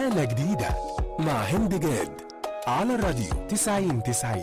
حالة جديدة مع هند جاد على الراديو 90 90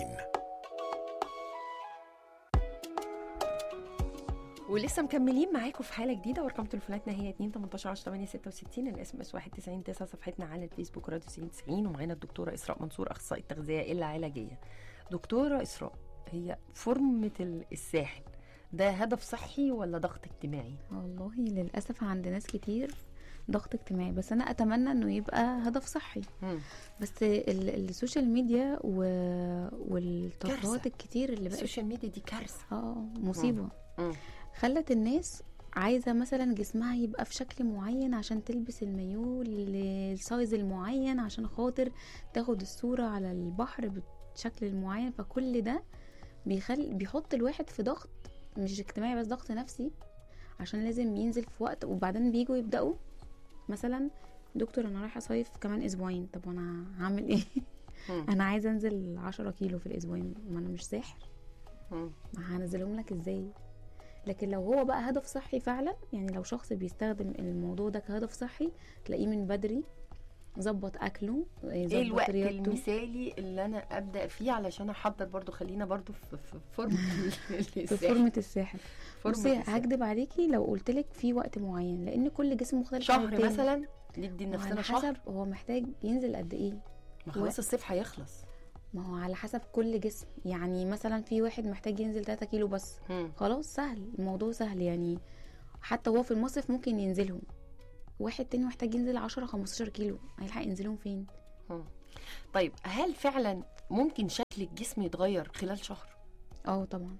ولسه مكملين معاكم في حاله جديده وارقام تليفوناتنا هي 2 18 10 8 66 الاس ام اس 91 9 صفحتنا على الفيسبوك راديو 90 90 ومعانا الدكتوره اسراء منصور اخصائي التغذيه العلاجيه دكتوره اسراء هي فورمه ال- الساحل ده هدف صحي ولا ضغط اجتماعي والله للأسف عند ناس كتير ضغط اجتماعي بس أنا أتمنى إنه يبقى هدف صحي مم. بس ال- السوشيال ميديا و... والتطبيقات كارثة. الكتير اللي بقت السوشيال ميديا دي كارثه اه مصيبة مم. خلت الناس عايزة مثلا جسمها يبقى في شكل معين عشان تلبس المايو للسايز المعين عشان خاطر تاخد الصورة على البحر بالشكل المعين فكل ده بيخل بيحط الواحد في ضغط مش اجتماعي بس ضغط نفسي عشان لازم ينزل في وقت وبعدين بيجوا يبدأوا مثلا دكتور انا رايحة صيف كمان اسبوعين طب انا هعمل ايه مم. انا عايزة انزل عشرة كيلو في الاسبوعين ما انا مش ساحر مم. ما هنزلهم لك ازاي لكن لو هو بقى هدف صحي فعلا يعني لو شخص بيستخدم الموضوع ده كهدف صحي تلاقيه من بدري ظبط اكله ايه ظبط الوقت رياضته المثالي اللي انا ابدا فيه علشان احضر برضو خلينا برضو في في فورمه في الساحل. فورمة الساحل فورمة بصي الساحل. هكدب عليكي لو قلت لك في وقت معين لان كل جسم مختلف عن شهر التاني. مثلا ندي ما هو لنفسنا على شهر حسب هو محتاج ينزل قد ايه ما خلاص الصيف هيخلص ما هو على حسب كل جسم يعني مثلا في واحد محتاج ينزل 3 كيلو بس مم. خلاص سهل الموضوع سهل يعني حتى هو في المصيف ممكن ينزلهم واحد تاني محتاج ينزل 10 15 كيلو هيلحق ينزلهم فين مم. طيب هل فعلا ممكن شكل الجسم يتغير خلال شهر اه طبعا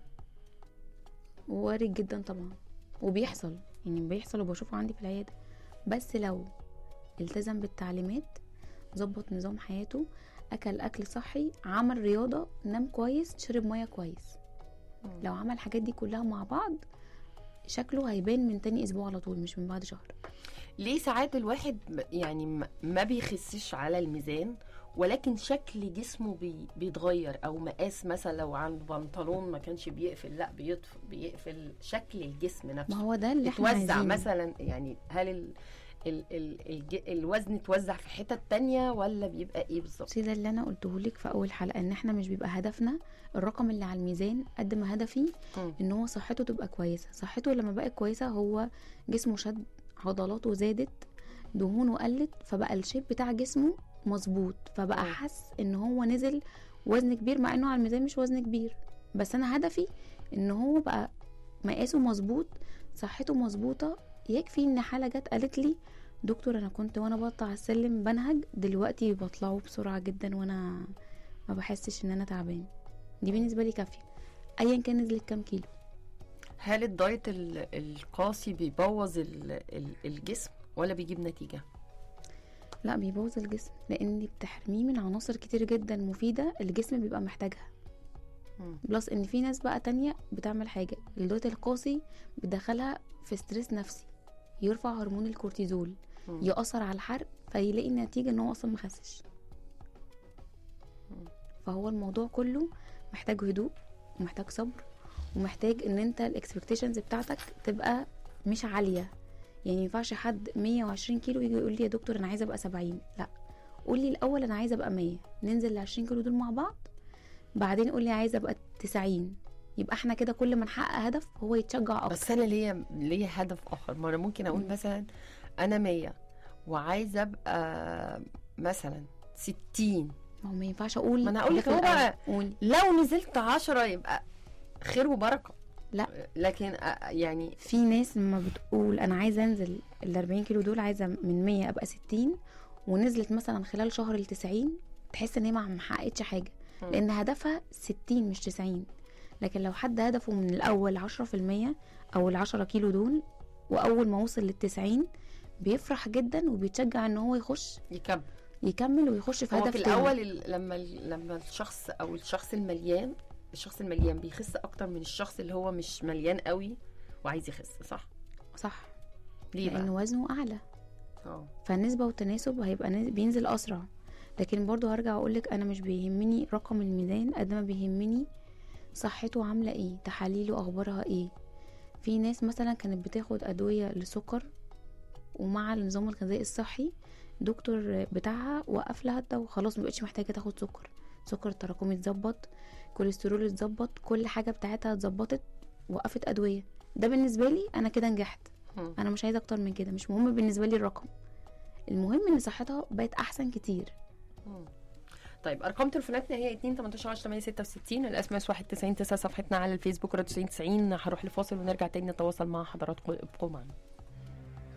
وارد جدا طبعا وبيحصل يعني بيحصل وبشوفه عندي في العياده بس لو التزم بالتعليمات ظبط نظام حياته اكل اكل صحي عمل رياضه نام كويس شرب ميه كويس لو عمل الحاجات دي كلها مع بعض شكله هيبان من تاني اسبوع على طول مش من بعد شهر ليه ساعات الواحد م- يعني م- ما بيخسش على الميزان ولكن شكل جسمه بي بيتغير او مقاس مثلا لو عنده بنطلون ما كانش بيقفل لا بيطف بيقفل شكل الجسم ما نفسه هو ده اللي احنا يتوزع عايزينه. مثلا يعني هل ال ال ال الج الوزن اتوزع في حتت تانية ولا بيبقى ايه بالظبط؟ بصي ده اللي انا قلته لك في اول حلقه ان احنا مش بيبقى هدفنا الرقم اللي على الميزان قد ما هدفي مم. ان هو صحته تبقى كويسه صحته لما بقت كويسه هو جسمه شد عضلاته زادت دهونه قلت فبقى الشيب بتاع جسمه مظبوط فبقى مم. حس ان هو نزل وزن كبير مع انه على الميزان مش وزن كبير بس انا هدفي ان هو بقى مقاسه مظبوط صحته مظبوطه يكفي ان حاله جت قالت لي دكتور انا كنت وانا بطلع السلم بنهج دلوقتي بطلعه بسرعه جدا وانا ما بحسش ان انا تعبان دي بالنسبه لي كافيه ايا كان نزلت كام كيلو هل الدايت ال- القاسي بيبوظ ال- ال- الجسم ولا بيجيب نتيجة؟ لا بيبوظ الجسم لان بتحرميه من عناصر كتير جدا مفيده الجسم بيبقى محتاجها مم. بلس ان في ناس بقى تانية بتعمل حاجه الدايت القاسي بتدخلها في ستريس نفسي يرفع هرمون الكورتيزول مم. يأثر على الحرق فيلاقي النتيجه ان هو اصلا مخسش فهو الموضوع كله محتاج هدوء ومحتاج صبر ومحتاج ان انت الاكسبكتيشنز بتاعتك تبقى مش عاليه يعني ما ينفعش حد 120 كيلو يجي يقول لي يا دكتور انا عايزه ابقى 70 لا قول لي الاول انا عايزه ابقى 100 ننزل ل 20 كيلو دول مع بعض بعدين قول لي عايزه ابقى 90 يبقى احنا كده كل ما نحقق هدف هو يتشجع اكتر بس انا ليا ليا هدف اخر ما انا ممكن اقول مم. مثلا انا 100 وعايزه ابقى مثلا 60 ما هو ما ينفعش اقول ما أنا هقول ده لك في هو الأول. بقى قولي لو نزلت 10 يبقى خير وبركه لا لكن أ- يعني في ناس لما بتقول انا عايزه انزل ال 40 كيلو دول عايزه من 100 ابقى 60 ونزلت مثلا خلال شهر ل 90 تحس ان هي ما ما حققتش حاجه مم. لان هدفها 60 مش 90 لكن لو حد هدفه من الاول 10% او ال 10 كيلو دول واول ما وصل لل 90 بيفرح جدا وبيتشجع ان هو يخش يكمل يكمل ويخش في هو هدف في تاني. الاول ال- لما ال- لما الشخص او الشخص المليان الشخص المليان بيخس اكتر من الشخص اللي هو مش مليان قوي وعايز يخس صح صح ليه لان بقى وزنه اعلى اه فالنسبة والتناسب هيبقى نز- بينزل أسرع لكن برضو هرجع أقولك أنا مش بيهمني رقم الميزان قد ما بيهمني صحته عاملة ايه تحاليله أخبارها ايه في ناس مثلا كانت بتاخد أدوية للسكر ومع النظام الغذائي الصحي الدكتور بتاعها وقف لها الدواء خلاص مبقتش محتاجه تاخد سكر سكر التراكمي اتظبط كوليسترول اتظبط كل حاجه بتاعتها اتظبطت وقفت ادويه ده بالنسبه لي انا كده نجحت مم. انا مش عايزه اكتر من كده مش مهم بالنسبه لي الرقم المهم ان صحتها بقت احسن كتير مم. طيب ارقام تليفوناتنا هي 2 18 10 8 66 الاس ام اس 199 9 صفحتنا على الفيسبوك راديو 90 هروح لفاصل ونرجع تاني نتواصل مع حضراتكم ابقوا معنا